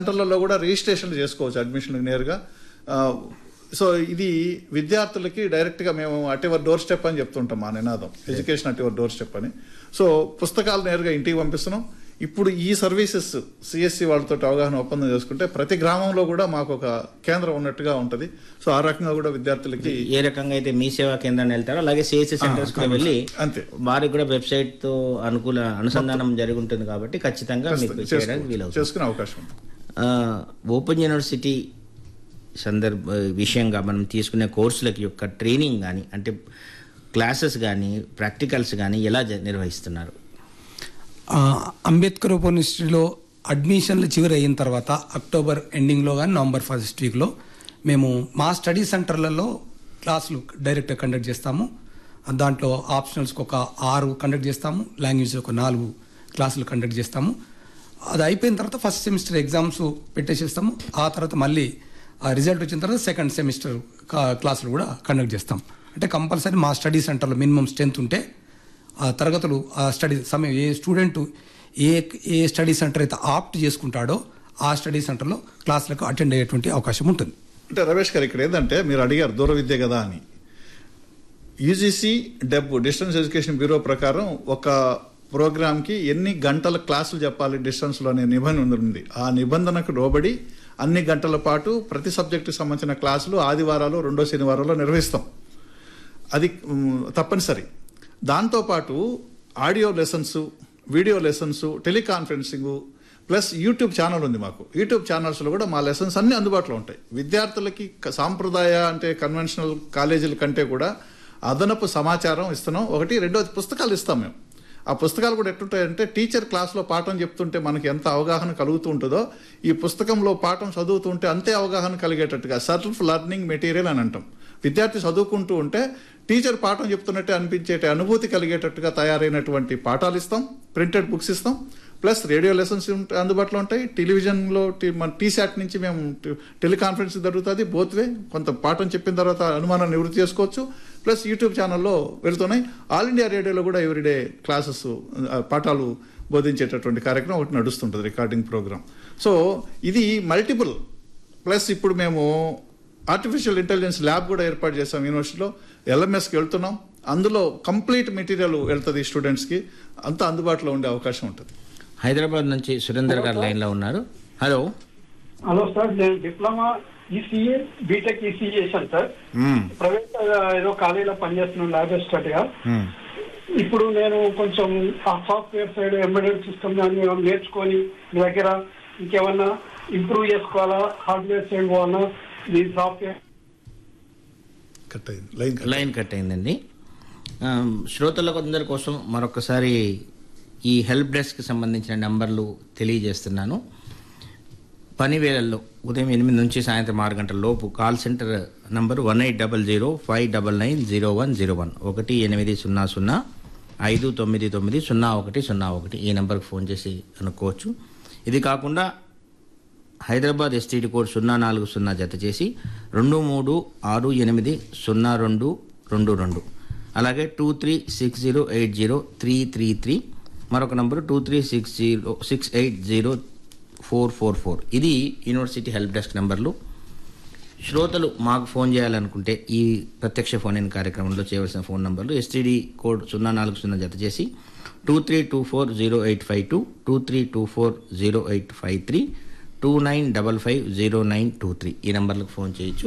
సెంటర్లలో కూడా రిజిస్ట్రేషన్ చేసుకోవచ్చు అడ్మిషన్ నేరుగా ఆ, సో ఇది విద్యార్థులకి డైరెక్ట్గా మేము అట్ యువర్ డోర్ స్టెప్ అని చెప్తుంటాం మా నినాదం education at your doorstep అని సో పుస్తకాలు నేరుగా ఇంటికి పంపిస్తున్నాం ఇప్పుడు ఈ సర్వీసెస్ సిఎస్సి వాళ్ళతో అవగాహన ఒప్పందం చేసుకుంటే ప్రతి గ్రామంలో కూడా మాకు ఒక కేంద్రం ఉన్నట్టుగా ఉంటుంది సో ఆ రకంగా కూడా విద్యార్థులకి ఏ రకంగా అయితే మీ సేవా కేంద్రాన్ని వెళ్తారో అలాగే సిఎస్సి సెంటర్స్ కి వెళ్ళి అంతే వారికి కూడా వెబ్సైట్ తో అనుకూల అనుసంధానం జరిగి ఉంటుంది కాబట్టి ఖచ్చితంగా మీకు చేయడానికి చేసుకో- వీలవుతుంది చేసుకునే అవకాశం ఉంది ఆ, ఓపెన్ యూనివర్సిటీ సందర్భ విషయంగా మనం తీసుకునే కోర్సులకి యొక్క ట్రైనింగ్ కానీ అంటే క్లాసెస్ కానీ ప్రాక్టికల్స్ కానీ ఎలా జ- నిర్వహిస్తున్నారు ఆ, అంబేద్కర్ ఓపెన్ యూనివర్సిటీలో అడ్మిషన్లు చివరి అయిన తర్వాత అక్టోబర్ ఎండింగ్లో కానీ నవంబర్ ఫస్ట్ వీక్లో మేము మా స్టడీ సెంటర్లలో క్లాసులు డైరెక్ట్గా కండక్ట్ చేస్తాము దాంట్లో ఆప్షనల్స్కి ఒక ఆరు కండక్ట్ చేస్తాము లాంగ్వేజ్ ఒక నాలుగు క్లాసులు కండక్ట్ చేస్తాము అది అయిపోయిన తర్వాత ఫస్ట్ సెమిస్టర్ ఎగ్జామ్స్ పెట్టేసేస్తాము ఆ తర్వాత మళ్ళీ ఆ రిజల్ట్ వచ్చిన తర్వాత సెకండ్ సెమిస్టర్ క్లాసులు కూడా కండక్ట్ చేస్తాం అంటే కంపల్సరీ మా స్టడీ సెంటర్లో మినిమం స్ట్రెంత్ ఉంటే ఆ తరగతులు ఆ స్టడీ సమయం ఏ స్టూడెంట్ ఏ ఏ స్టడీ సెంటర్ అయితే ఆప్ట్ చేసుకుంటాడో ఆ స్టడీ సెంటర్లో క్లాసులకు అటెండ్ అయ్యేటువంటి అవకాశం ఉంటుంది అంటే రమేష్ గారు ఇక్కడ ఏంటంటే మీరు అడిగారు దూర విద్య కదా అని UGC DEB distance education bureau ప్రకారం ఒక ప్రోగ్రామ్కి ఎన్ని గంటల క్లాసులు చెప్పాలి డిస్టెన్స్లో అనే నిబంధన ఉంది ఆ నిబంధనకు లోబడి అన్ని గంటల పాటు ప్రతి సబ్జెక్టుకి సంబంధించిన క్లాసులు ఆదివారాలు రెండో శనివారాల్లో నిర్వహిస్తాం అది మ్, తప్పనిసరి దాంతోపాటు audio lessons video lessons teleconferencing plus YouTube channel ఉంది మాకు యూట్యూబ్ ఛానల్స్లో కూడా మా లెసన్స్ అన్ని అందుబాటులో ఉంటాయి విద్యార్థులకి క- సాంప్రదాయ అంటే కన్వెన్షనల్ కాలేజీల కంటే కూడా అదనపు సమాచారం ఇస్తున్నాం ఒకటి రెండోది పుస్తకాలు ఇస్తాం మేము ఆ పుస్తకాలు కూడా ఎట్లుంటాయంటే టీచర్ క్లాస్లో పాఠం చెప్తుంటే మనకి ఎంత అవగాహన కలుగుతూ ఉంటుందో ఈ పుస్తకంలో పాఠం చదువుతుంటే అంతే అవగాహన కలిగేటట్టుగా సెల్ఫ్ లెర్నింగ్ మెటీరియల్ అని అంటాం విద్యార్థి చదువుకుంటూ ఉంటే టీచర్ పాఠం చెప్తున్నట్టే అనిపించేట అనుభూతి కలిగేటట్టుగా తయారైనటువంటి పాఠాలు ఇస్తాం ప్రింటెడ్ బుక్స్ ఇస్తాం ప్లస్ రేడియో లెసన్స్ ఉంట- అందుబాటులో ఉంటాయి టెలివిజన్లో టీ- మన టీశాట్ నుంచి మేము ట- టెలికాన్ఫరెన్స్ జరుగుతుంది బోత్ వే కొంత పాఠం చెప్పిన తర్వాత అనుమానం నివృత్తి చేసుకోవచ్చు ప్లస్ యూట్యూబ్ ఛానల్లో వెళ్తున్నాయి ఆల్ ఇండియా రేడియోలో కూడా ఎవ్రీడే క్లాసెస్ ఆ, పాఠాలు బోధించేటటువంటి కార్యక్రమం ఒకటి నడుస్తుంటుంది రికార్డింగ్ ప్రోగ్రామ్ సో ఇది మల్టిపుల్ ప్లస్ ఇప్పుడు మేము ఆర్టిఫిషియల్ ఇంటెలిజెన్స్ ల్యాబ్ కూడా ఏర్పాటు చేసాం యూనివర్సిటీలో ఎల్ఎంఎస్కి వెళ్తున్నాం అందులో కంప్లీట్ మెటీరియల్ వెళ్తుంది స్టూడెంట్స్కి అంతా అందుబాటులో ఉండే అవకాశం ఉంటుంది హైదరాబాద్ నుంచి సురేందర్ గారు లైన్ లో ఉన్నారు హలో హలో సార్ నేను డిప్లొమా ఈసీఏ బీటెక్ ఈసీఏ చేశాను సార్ ప్రైవేట్ ఆ, ఏదో కాలేజీలో పనిచేస్తున్నాను ల్యాబ్ అసిస్టెంట్ గా ఇప్పుడు నేను కొంచెం ఆ సాఫ్ట్వేర్ సైడ్ ఎంబెడెడ్ సిస్టమ్ కానీ నేర్చుకొని మీ దగ్గర ఇంకేమన్నా ఇంప్రూవ్ చేసుకోవాలా హార్డ్వేర్ సైడ్ పోవాలా ఈ సాఫ్ట్వేర్ కట్ అయింది లైన్ కట్ లైన్ కట్ అయిందండి ఆ, శ్రోతలకు అందరి కోసం మరొకసారి ఈ హెల్ప్ డెస్క్కి సంబంధించిన నంబర్లు తెలియజేస్తున్నాను పని వేళల్లో ఉదయం ఎనిమిది నుంచి సాయంత్రం ఆరు గంటల లోపు call centre number one eight double zero five double nine zero one zero one ఒకటి ఎనిమిది సున్నా సున్నా ఐదు తొమ్మిది తొమ్మిది సున్నా ఒకటి సున్నా ఒకటి ఈ నెంబర్కి ఫోన్ చేసి అనుకోవచ్చు ఇది కాకుండా హైదరాబాద్ ఎస్టీడీ కోడ్ సున్నా నాలుగు సున్నా జత చేసి రెండు మూడు ఆరు ఎనిమిది సున్నా రెండు రెండు రెండు అలాగే two three six zero eight zero three three three మరొక number two three six zero six eight zero four four four ఇది యూనివర్సిటీ హెల్ప్ డెస్క్ నంబర్లు శ్రోతలు మాకు ఫోన్ చేయాలనుకుంటే ఈ ప్రత్యక్ష ఫోన్ ఇన్ కార్యక్రమంలో చేయవలసిన ఫోన్ నంబర్లు ఎస్టీడీ కోడ్ సున్నా నాలుగు సున్నా జత చేసి two three two four zero eight five two two three two four zero eight five three two nine double five zero nine two three ఈ నెంబర్లకు ఫోన్ చేయొచ్చు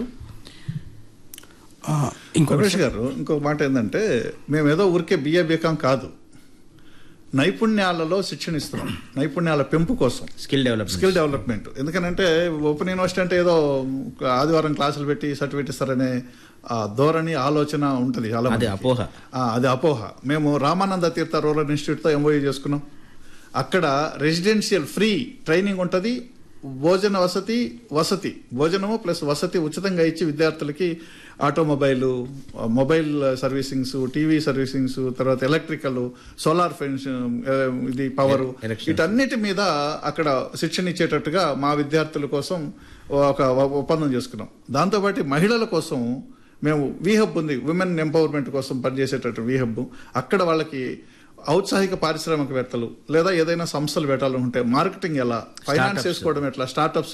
ఆ, ఇంకొక రమేష్ గారు ఇంకొక మాట ఏంటంటే మేము ఏదో ఊరికే బిఏ బీకాం కాదు నైపుణ్యాలలో శిక్షణ ఇస్తున్నాం నైపుణ్యాల పెంపు కోసం స్కిల్ డెవలప్మెంట్ స్కిల్ డెవలప్మెంట్ ఎందుకనంటే ఓపెన్ యూనివర్సిటీ అంటే ఏదో ఆదివారం క్లాసులు పెట్టి సర్టిఫికేట్ ఇస్తారనే ఆ ధోరణి ఆలోచన ఉంటుంది చాలా అదే మందికి. అపోహ. ఆ, అది అపోహ మేము రామానంద తీర్థ రూరల్ ఇన్స్టిట్యూట్తో ఎంఓయూ చేసుకున్నాం అక్కడ రెసిడెన్షియల్ ఫ్రీ ట్రైనింగ్ ఉంటుంది భోజన వసతి వసతి భోజనము ప్లస్ వసతి ఉచితంగా ఇచ్చి విద్యార్థులకి automobile mobile servicings TV servicings తర్వాత ఎలక్ట్రికల్ సోలార్ ఫెన్స్ ఇది పవర్ Elections. వీటన్నిటి మీద అక్కడ శిక్షణ ఇచ్చేటట్టుగా మా విద్యార్థుల కోసం ఒక ఒప్పందం చేసుకున్నాం దాంతోపాటు మహిళల కోసం మేము వీహబ్ ఉంది విమెన్ ఎంపవర్మెంట్ కోసం పనిచేసేటట్టు వీహబ్ అక్కడ వాళ్ళకి ఔత్సాహిక పారిశ్రామికవేత్తలు లేదా ఏదైనా సంస్థలు పెట్టాలనుకుంటే మార్కెటింగ్ ఎలా ఫైనాన్స్ Startups. చేసుకోవడం ఎట్లా స్టార్ట్అప్స్